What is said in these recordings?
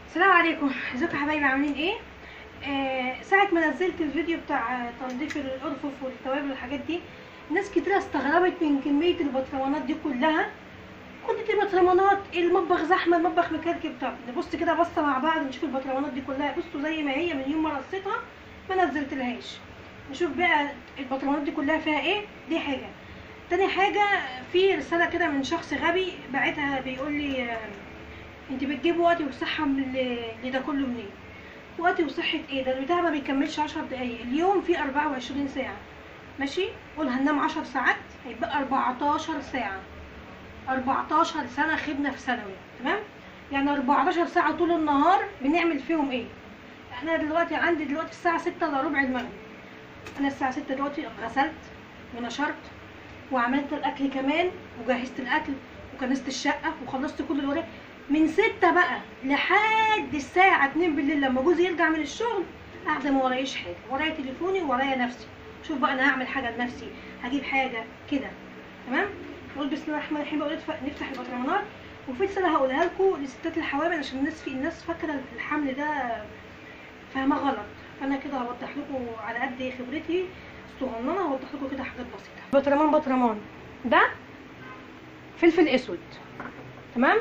السلام عليكم ازيكم يا حبايبي عاملين ايه آه ساعة ما نزلت الفيديو بتاع تنظيف الارفف والتوابل والحاجات دي ناس كتير استغربت من كمية البطرمانات دي كلها كل دي بطرمانات المطبخ زحمة المطبخ مكركب طب نبص كده بصة مع بعض نشوف البطرمانات دي كلها بصوا زي ما هي من يوم ما رصيتها ما نزلتلهاش نشوف بقى البطرمانات دي كلها فيها ايه دي حاجة تاني حاجة في رسالة كده من شخص غبي بعتها بيقول لي آه انت بتجيب وقت وصحة من اللي ده كله منين وقت وصحة ايه ده البتاع ما بيكملش عشر دقايق اليوم فيه اربعة وعشرين ساعة ماشي قول هننام عشر ساعات هيبقى اربعتاشر ساعة اربعتاشر سنة خدمة في ثانوي تمام يعني اربعتاشر ساعة طول النهار بنعمل فيهم ايه انا دلوقتي عندي دلوقتي الساعة ستة الا ربع المغرب انا الساعة ستة دلوقتي غسلت ونشرت وعملت الاكل كمان وجهزت الاكل وكنست الشقة وخلصت كل اللي ورايا من ستة بقى لحد الساعة اتنين بالليل لما جوزي يرجع من الشغل قاعدة ما ورايش حاجة ورايا تليفوني ورايا نفسي شوف بقى انا هعمل حاجة لنفسي هجيب حاجة كده تمام نقول بسم الله الرحمن الرحيم بقول نفتح البطرمانات وفي رسالة هقولها لكم لستات الحوامل عشان الناس في الناس فاكرة الحمل ده فاهمة غلط فانا كده هوضح لكم على قد خبرتي الصغننة هوضح لكم كده حاجات بسيطة بطرمان بطرمان ده فلفل اسود تمام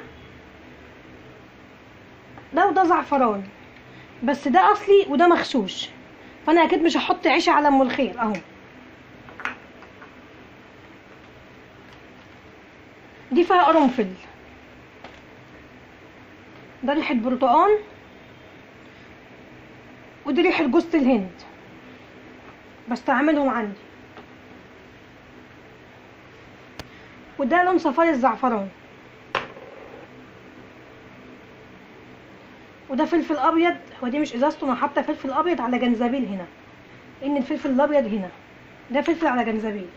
ده وده زعفران بس ده اصلي وده مغشوش فانا اكيد مش هحط عيش على ام الخير اهو دي فيها قرنفل ده ريحه برتقان ودي ريحه جوز الهند بستعملهم عندي وده لون صفار الزعفران وده فلفل ابيض هو دي مش ازازته انا حاطه فلفل ابيض على جنزبيل هنا لان الفلفل الابيض هنا ده فلفل على جنزبيل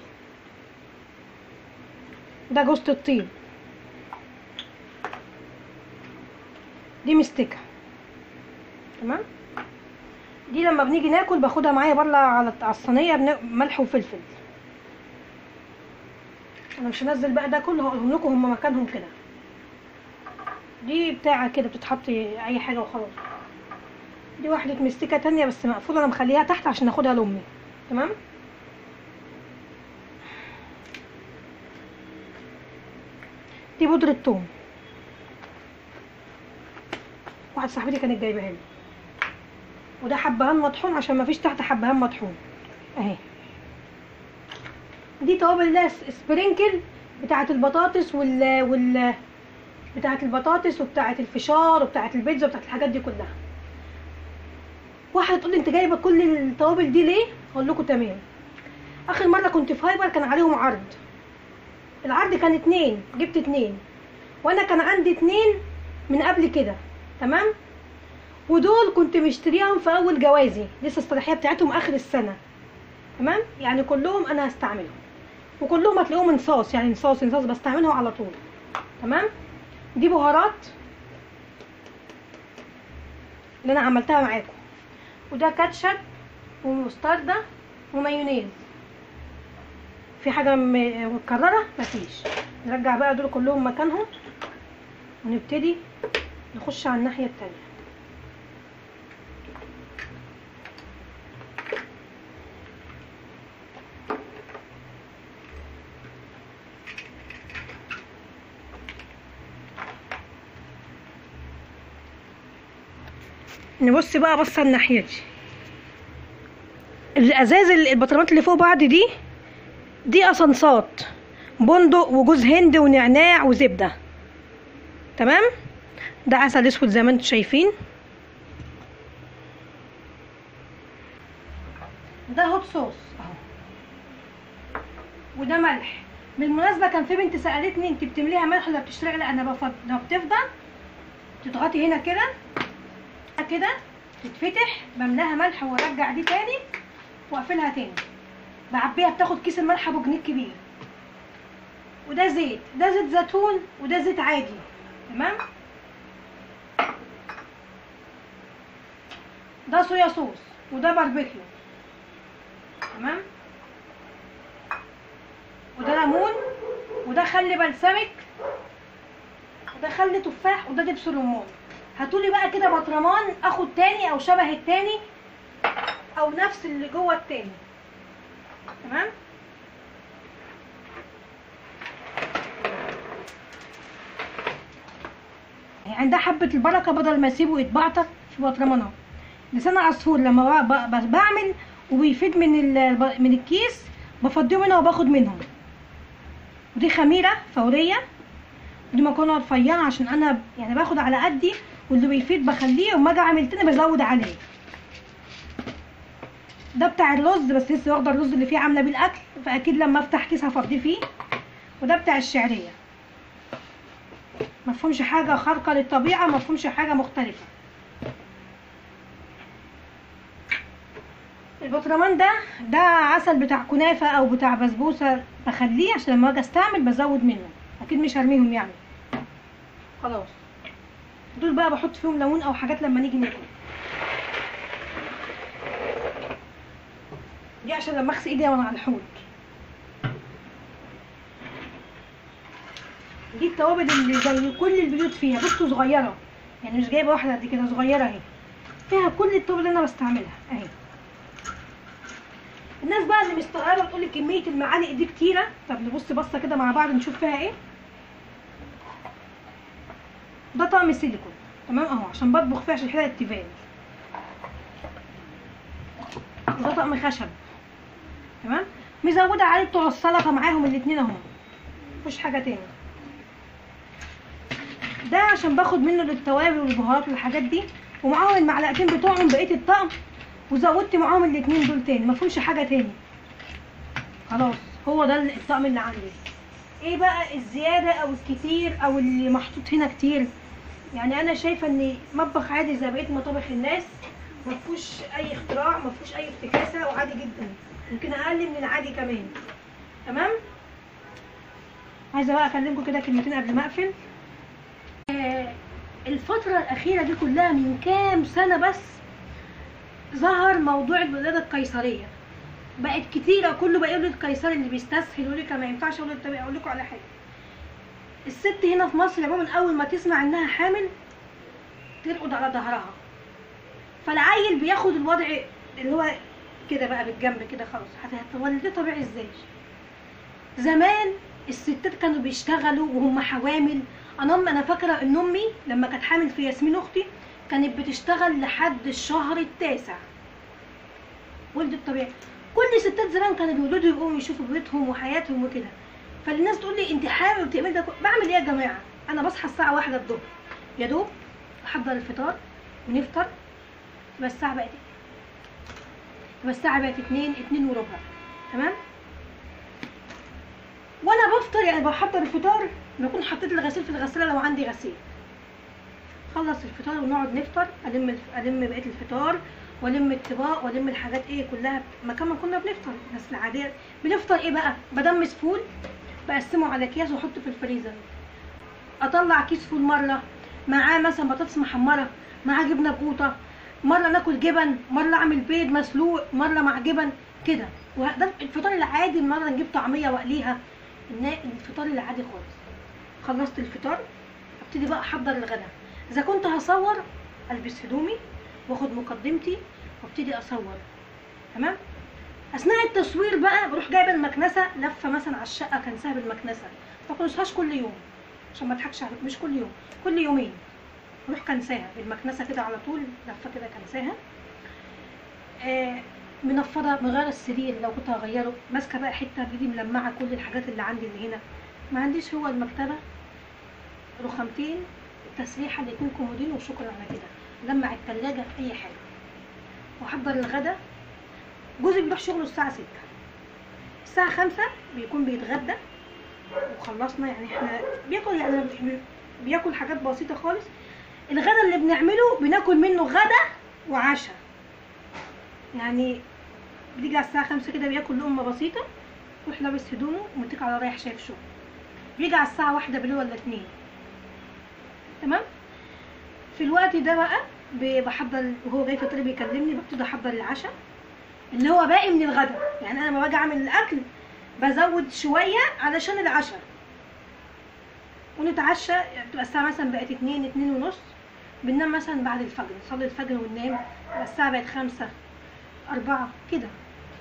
ده جوزة الطيب دي مستكة تمام دي لما بنيجي ناكل باخدها معايا بره على الصينيه ملح وفلفل انا مش هنزل بقى ده كله هقولهم لكم هم مكانهم كده دي بتاعة كده بتتحط اي حاجة وخلاص دي واحدة مستكة تانية بس مقفولة انا مخليها تحت عشان اخدها لامي تمام دي بودرة توم واحدة صاحبتي كانت جايبها لي وده حبهان مطحون عشان ما فيش تحت حبهان مطحون اهي دي توابل ده سبرينكل بتاعة البطاطس وال وال بتاعة البطاطس وبتاعة الفشار وبتاعة البيتزا وبتاعة الحاجات دي كلها واحدة تقول لي انت جايبة كل التوابل دي ليه اقول لكم تمام اخر مرة كنت في هايبر كان عليهم عرض العرض كان اتنين جبت اتنين وانا كان عندي اتنين من قبل كده تمام ودول كنت مشتريهم في اول جوازي لسه الصلاحيه بتاعتهم اخر السنه تمام يعني كلهم انا هستعملهم وكلهم هتلاقوهم انصاص يعني انصاص انصاص بستعملهم على طول تمام دي بهارات اللي انا عملتها معاكم وده كاتشب ومستردة ومايونيز في حاجة متكررة مفيش نرجع بقى دول كلهم مكانهم ونبتدي نخش على الناحية التانية نبص بقى بصه الناحيه دي الازاز البطرمات اللي فوق بعض دي دي اسانسات بندق وجوز هند ونعناع وزبده تمام ده عسل اسود زي ما انتم شايفين ده هوت صوص اهو وده ملح بالمناسبه كان في بنت سالتني انت بتمليها ملح ولا بتشتغلي لا انا بفضل لو بتفضل تضغطي هنا كده كده تتفتح بملاها ملح وارجع دي تاني واقفلها تاني بعبيها بتاخد كيس الملح ابو جنيه كبير وده زيت ده زيت زيتون وده زيت عادي تمام ده صويا صوص وده باربيكيو تمام وده ليمون وده خل بلسمك وده خل تفاح وده دبس رمان هاتولي بقى كده بطرمان اخد تاني او شبه التاني او نفس اللي جوه التاني تمام يعني عندها حبة البركة بدل ما اسيبه يتبعتر في بطرمانات لسان عصفور لما ب- ب- بعمل وبيفيد من ال- من الكيس بفضيه منها وباخد منهم ودي خميرة فورية ودي مكرونة رفيعة عشان انا يعني باخد على قدي واللي بيفيد بخليه وما اجي اعمل تاني بزود عليه ده بتاع الرز بس لسه واخده الرز اللي فيه عامله بيه الاكل فاكيد لما افتح كيس هفضيه فيه وده بتاع الشعريه مفهومش حاجه خارقه للطبيعه مفهومش حاجه مختلفه البطرمان ده ده عسل بتاع كنافه او بتاع بسبوسه بخليه عشان لما اجي استعمل بزود منه اكيد مش هرميهم يعني خلاص دول بقى بحط فيهم ليمون او حاجات لما نيجي ناكل دي عشان لما اغسل ايدي وانا على الحوض دي التوابل اللي زي كل البيوت فيها بصوا صغيره يعني مش جايبه واحده قد كده صغيره اهي فيها كل التوابل اللي انا بستعملها اهي الناس بقى اللي مستغربه بتقول لي كميه المعالق دي كتيره طب نبص بصه كده مع بعض نشوف فيها ايه ده طقم سيليكون تمام اهو عشان بطبخ فيه عشان حلقه التيفال ده طقم خشب تمام مزوده عليه بتوع السلطه معاهم الاتنين اهو مفيش حاجه تاني ده عشان باخد منه للتوابل والبهارات والحاجات دي ومعاهم المعلقتين بتوعهم بقيه الطقم وزودت معاهم الاتنين دول تاني مفهومش حاجه تاني خلاص هو ده الطقم اللي عندي ايه بقى الزياده او الكتير او اللي محطوط هنا كتير يعني انا شايفه ان مطبخ عادي زي بقيه مطابخ الناس مفهوش اي اختراع مفهوش اي افتكاسه وعادي جدا يمكن اقل من العادي كمان تمام عايزه بقى اكلمكم كده كلمتين قبل ما اقفل آه، الفتره الاخيره دي كلها من كام سنه بس ظهر موضوع الولاده القيصريه بقت كتيره كله بقى يقول لي القيصري اللي بيستسهل يقول لك ما ينفعش اقول لك طب اقول لكم على حاجه الست هنا في مصر عموما اول ما تسمع انها حامل ترقد على ظهرها فالعيل بياخد الوضع اللي هو كده بقى بالجنب كده خلاص هتولديه طبيعي ازاي زمان الستات كانوا بيشتغلوا وهم حوامل انا أم انا فاكره ان امي لما كانت حامل في ياسمين اختي كانت بتشتغل لحد الشهر التاسع ولدت طبيعي كل ستات زمان كانوا بيولدوا يقوموا يشوفوا بيتهم وحياتهم وكده فالناس تقول لي انت حامل وبتعملي ده كله. بعمل ايه يا جماعه انا بصحى الساعه واحدة الظهر يا دوب احضر الفطار ونفطر تبقى الساعه بقت تبقى الساعه بقت اتنين اتنين وربع تمام وانا بفطر يعني بحضر الفطار بكون حطيت الغسيل في الغساله لو عندي غسيل خلص الفطار ونقعد نفطر الم الف... الم بقيه الفطار والم الطباق والم الحاجات ايه كلها مكان ما كنا بنفطر الناس العاديه بنفطر ايه بقى بدمس فول بقسمه على اكياس واحطه في الفريزر اطلع كيس فول مره معاه مثلا بطاطس محمره معاه جبنه بقوطه مره ناكل جبن مره اعمل بيض مسلوق مره مع جبن كده وده الفطار العادي مره نجيب طعميه واقليها النا- الفطار العادي خالص خلصت الفطار ابتدي بقى احضر الغداء اذا كنت هصور البس هدومي واخد مقدمتي وابتدي اصور تمام اثناء التصوير بقى بروح جايبه المكنسه لفه مثلا على الشقه كنسها بالمكنسه ما كنسهاش كل يوم عشان ما اضحكش عليك مش كل يوم كل يومين بروح كنساها بالمكنسه كده على طول لفه كده كنساها آه منفضه مغيره السرير لو كنت هغيره ماسكه بقى حته بايدي ملمعه كل الحاجات اللي عندي اللي هنا ما عنديش هو المكتبه رخامتين التسريحه الاتنين كومودين وشكرا على كده لمع التلاجة في اي حاجه واحضر الغدا جوزي بيروح شغله الساعه ستة الساعه خمسة بيكون بيتغدى وخلصنا يعني احنا بياكل يعني بي- بياكل حاجات بسيطه خالص الغدا اللي بنعمله بناكل منه غدا وعشاء يعني بيجي على الساعه خمسة كده بياكل لقمه بسيطه يروح لابس هدومه ومتكل على رايح شايف شغل بيجي على الساعه واحدة بالليل ولا اتنين تمام في الوقت ده بقى ب- بحضر وهو جاي فطري بيكلمني ببتدي احضر العشاء اللي هو باقي من الغدا يعني انا لما باجي اعمل الاكل بزود شويه علشان العشاء ونتعشى بتبقى الساعه مثلا بقت اتنين اتنين ونص بننام مثلا بعد الفجر نصلي الفجر وننام يبقى الساعة بقت خمسة أربعة كده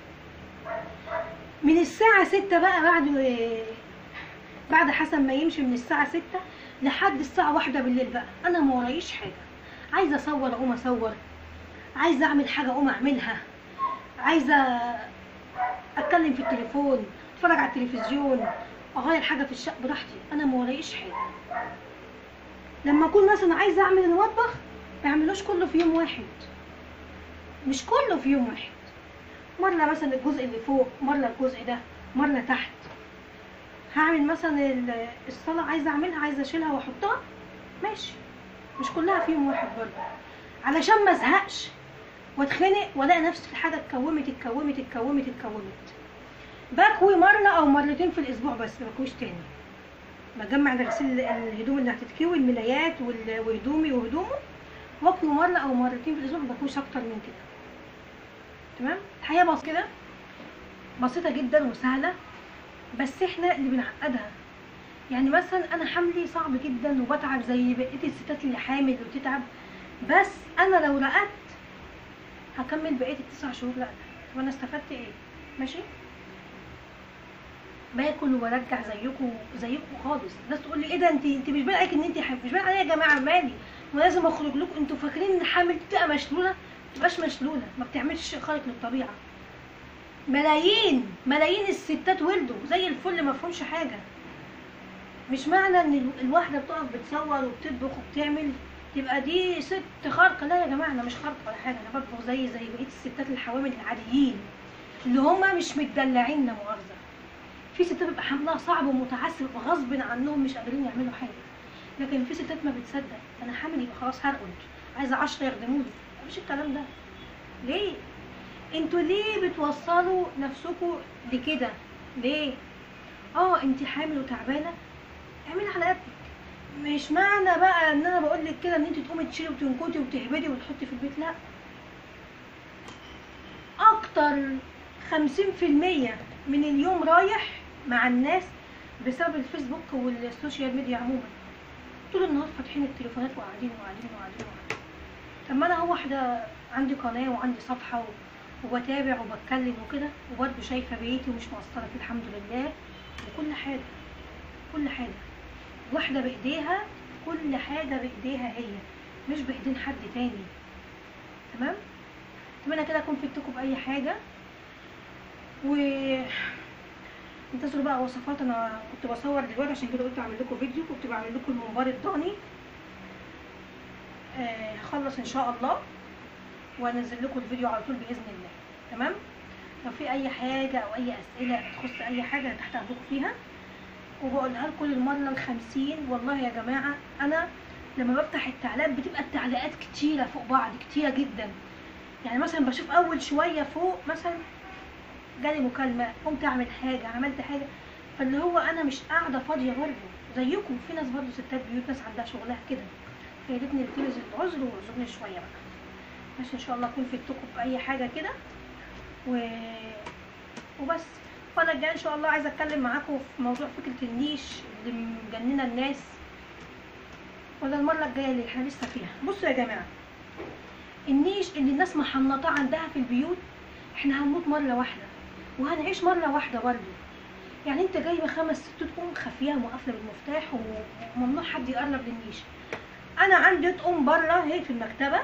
من الساعة ستة بقى بعد بعد حسن ما يمشي من الساعة ستة لحد الساعة واحدة بالليل بقى أنا ما ورايش حاجة عايزة أصور أقوم أصور عايزة أعمل حاجة أقوم أعملها عايزة أتكلم في التليفون أتفرج على التلفزيون أغير حاجة في الشقة براحتي أنا ما ورايش حاجة لما أكون مثلا عايزة أعمل المطبخ ما أعملوش كله في يوم واحد مش كله في يوم واحد مرة مثلا الجزء اللي فوق مرة الجزء ده مرة تحت هعمل مثلا ال- الصلاة عايزة أعملها عايزة أشيلها وأحطها ماشي مش كلها في يوم واحد برضه علشان ما ازهقش واتخنق والاقي نفسي الحاجة اتكومت اتكومت اتكومت اتكومت بكوي مرة أو مرتين في الأسبوع بس ما بكويش تاني بجمع غسيل الهدوم اللي هتتكوي الملايات وال- وهدومي وهدومه واكوي مرة أو مرتين في الأسبوع ما بكويش أكتر من كده تمام الحقيقة بس كده بسيطة جدا وسهلة بس احنا اللي بنعقدها يعني مثلا انا حملي صعب جدا وبتعب زي بقيه الستات اللي حامل وبتتعب بس انا لو رقدت هكمل بقيه التسع شهور رقدة طب انا استفدت ايه ماشي باكل وبرجع زيكم زيكم خالص الناس تقول لي ايه ده انت انت مش باين عليك ان انت حامل مش باين عليا يا جماعه مالي ولازم اخرج لكم انتوا فاكرين ان الحامل دي بتبقى مشلوله ما بتبقاش مشلوله ما بتعملش شيء خارق للطبيعه ملايين ملايين الستات ولدوا زي الفل ما فهمش حاجه مش معنى ان ال- الواحده بتقف بتصور وبتطبخ وبتعمل تبقى دي ست خارقه لا يا جماعه انا مش خارقه ولا حاجه انا بطبخ زي زي بقيه الستات الحوامل العاديين اللي هم مش متدلعين لا مؤاخذه في ستات بيبقى حملها صعب ومتعسر غصب عنهم مش قادرين يعملوا حاجه لكن في ستات ما بتصدق انا حامل يبقى خلاص هرقد عايزه 10 يخدموني مفيش الكلام ده ليه انتوا ليه بتوصلوا نفسكم لكده ليه اه انت حامل وتعبانه اعملي على قدك مش معنى بقى ان انا بقول لك كده ان انت تقومي تشيلي وتنكتي وتهبدي وتحطي في البيت لا اكتر خمسين في المية من اليوم رايح مع الناس بسبب الفيسبوك والسوشيال ميديا عموما طول النهار فاتحين التليفونات وقاعدين وقاعدين وقاعدين وقاعدين طب ما انا هو واحدة عندي قناة وعندي صفحة و- وبتابع وبتكلم وكده وبرضه شايفة بيتي ومش مقصرة فيه الحمد لله وكل حاجة كل حاجة واحدة بإيديها كل حاجة بإيديها هي مش بإيدين حد تاني تمام أتمنى كده أكون فدتكم بأي حاجة و انتظروا بقى وصفات انا كنت بصور دلوقتي عشان كده قلت اعمل لكم فيديو كنت بعمل لكم الممبار الضاني آه، هخلص ان شاء الله وانزل لكم الفيديو على طول باذن الله تمام لو في اي حاجه او اي اسئله تخص اي حاجه تحت امركم فيها وبقولها لكم المره الخمسين والله يا جماعه انا لما بفتح التعليقات بتبقى التعليقات كتيره فوق بعض كتيره جدا يعني مثلا بشوف اول شويه فوق مثلا جالي مكالمه قمت اعمل حاجه عملت حاجه فاللي هو انا مش قاعده فاضيه برضه زيكم في ناس برضه ستات بيوت ناس عندها شغلها كده فيا ريتني التمس العذر واعذرني شويه بقى ماشي ان شاء الله اكون فدتكم باي حاجه كده و... وبس وانا الجاي ان شاء الله عايزه اتكلم معاكم في موضوع فكره النيش اللي مجننه الناس ولا المره الجايه اللي احنا لسه فيها بصوا يا جماعه النيش اللي الناس محنطاه عندها في البيوت احنا هنموت مره واحده وهنعيش مره واحده برضه يعني انت جايبه خمس ست تقوم خفيها وقافله بالمفتاح وممنوع حد يقرب للنيش انا عندي اطقم بره هي في المكتبه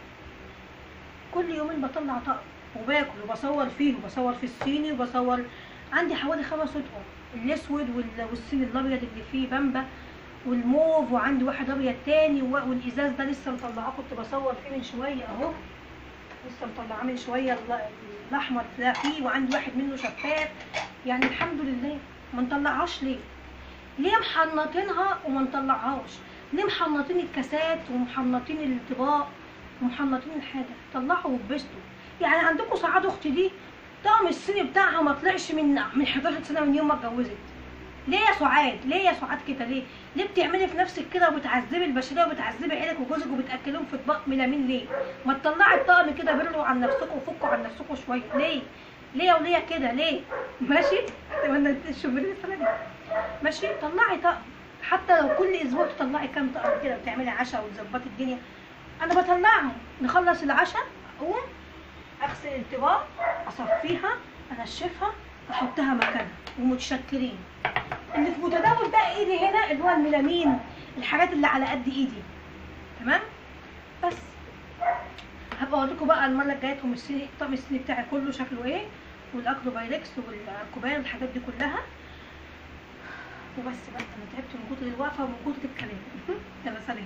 كل يومين بطلع طقم وباكل وبصور فيه وبصور في الصيني وبصور عندي حوالي خمس اطقم الاسود وال- والصيني الابيض اللي فيه بامبا والموف وعندي واحد ابيض تاني و- والازاز ده لسه مطلعاه كنت بصور فيه من شويه اهو لسه مطلعاه من شويه ال- الاحمر ده فيه وعندي واحد منه شفاف يعني الحمد لله ما نطلعهاش ليه ليه محنطينها وما نطلعهاش ليه محنطين الكاسات ومحنطين الطباق ومحنطين الحاجه طلعوا واتبسطوا يعني عندكم سعاد اختي دي طقم الصيني بتاعها ما طلعش من من 11 سنه من يوم ما اتجوزت ليه يا سعاد ليه يا سعاد كده ليه ليه بتعملي في نفسك كده وبتعذبي البشريه وبتعذبي عيلك وجوزك وبتاكلهم في اطباق ملامين ليه ما تطلعي الطقم كده بروا عن نفسكم وفكوا عن نفسكم شويه ليه ليه يا وليه كده ليه ماشي اتمنى تشوفي لي السنه دي ماشي طلعي طقم حتى لو كل اسبوع تطلعي كام طقم كده وتعملي عشاء وتظبطي الدنيا انا بطلعهم نخلص العشاء اقوم اغسل الطباق اصفيها انشفها احطها مكانها ومتشكرين اللي في متداول بقى ايدي هنا اللي هو الميلامين الحاجات اللي على قد ايدي تمام بس هبقى اوريكم بقى المره الجايه لكم السيني طقم السيني بتاعي كله شكله ايه والاكرو بايركس والكوبايه والحاجات دي كلها وبس بقى انا تعبت من كتر الوقفه ومن كتر الكلام يلا سلام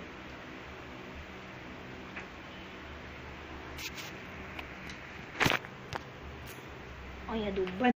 اه يا دوب